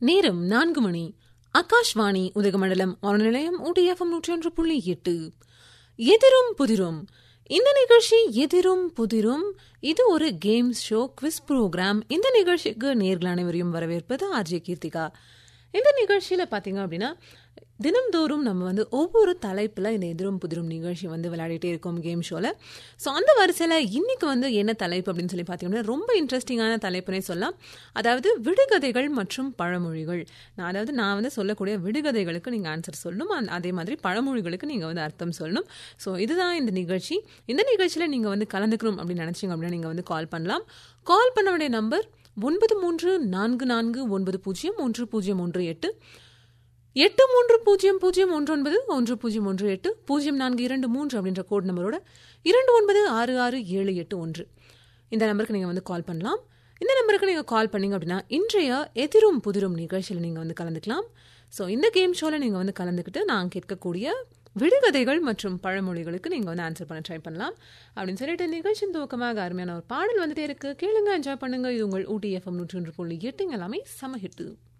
நேரம் நான்கு மணி ஆகாஷ்வாணி உதகமண்டலம் வானொலி நிலையம் ஊட்டிஎஃப்எம் நூற்றி ஒன்று புள்ளி எட்டு எதிரும் புதிரும் இந்த நிகழ்ச்சி எதிரும் புதிரும் இது ஒரு கேம்ஸ் ஷோ குவிஸ் ப்ரோக்ராம் இந்த நிகழ்ச்சிக்கு நேர்கள் அனைவரையும் வரவேற்பது ஆர்ஜே கீர்த்திகா இந்த நிகழ்ச்சியில் பார்த்தீங்க அப்படின்னா தினம்தோறும் நம்ம வந்து ஒவ்வொரு தலைப்பில் இந்த எதிரும் புதிரும் நிகழ்ச்சி வந்து விளையாடிட்டே இருக்கோம் கேம் ஷோவில் ஸோ அந்த வரிசையில் இன்னைக்கு வந்து என்ன தலைப்பு அப்படின்னு சொல்லி பார்த்தீங்கன்னா ரொம்ப இன்ட்ரெஸ்டிங்கான தலைப்புனே சொல்லலாம் அதாவது விடுகதைகள் மற்றும் பழமொழிகள் நான் அதாவது நான் வந்து சொல்லக்கூடிய விடுகதைகளுக்கு நீங்கள் ஆன்சர் சொல்லணும் அந்த- அதே மாதிரி பழமொழிகளுக்கு நீங்கள் வந்து அர்த்தம் சொல்லணும் ஸோ இதுதான் இந்த நிகழ்ச்சி இந்த நிகழ்ச்சியில் நீங்கள் வந்து கலந்துக்கணும் அப்படின்னு நினச்சிங்க அப்படின்னா நீங்கள் வந்து கால் பண்ணலாம் கால் பண்ண வேண்டிய நம்பர் ஒன்பது மூன்று நான்கு நான்கு ஒன்பது பூஜ்ஜியம் ஒன்று பூஜ்ஜியம் ஒன்று எட்டு எட்டு மூன்று பூஜ்ஜியம் பூஜ்ஜியம் ஒன்று ஒன்பது ஒன்று பூஜ்ஜியம் ஒன்று எட்டு பூஜ்ஜியம் நான்கு இரண்டு மூன்று அப்படின்ற கோட் நம்பரோட இரண்டு ஒன்பது ஆறு ஆறு ஏழு எட்டு ஒன்று இந்த நம்பருக்கு நீங்கள் வந்து கால் பண்ணலாம் இந்த நம்பருக்கு நீங்கள் கால் பண்ணீங்க அப்படின்னா இன்றைய எதிரும் புதிரும் நிகழ்ச்சியில் நீங்கள் வந்து கலந்துக்கலாம் ஸோ இந்த கேம் ஷோவில் நீங்கள் வந்து கலந்துக்கிட்டு நான் கேட்கக்கூடிய விடுகதைகள் மற்றும் பழமொழிகளுக்கு நீங்கள் வந்து ஆன்சர் பண்ண ட்ரை பண்ணலாம் அப்படின்னு சொல்லிட்டு நிகழ்ச்சியின் துவக்கமாக அருமையான ஒரு பாடல் வந்துட்டே இருக்கு கேளுங்க என்ஜாய் பண்ணுங்க இது உங்கள் ஊட்டி எஃப்எம் நூற்றி ஒன்று புள்ளி எட்டுங்க எல்லாமே சம ஹிட்டு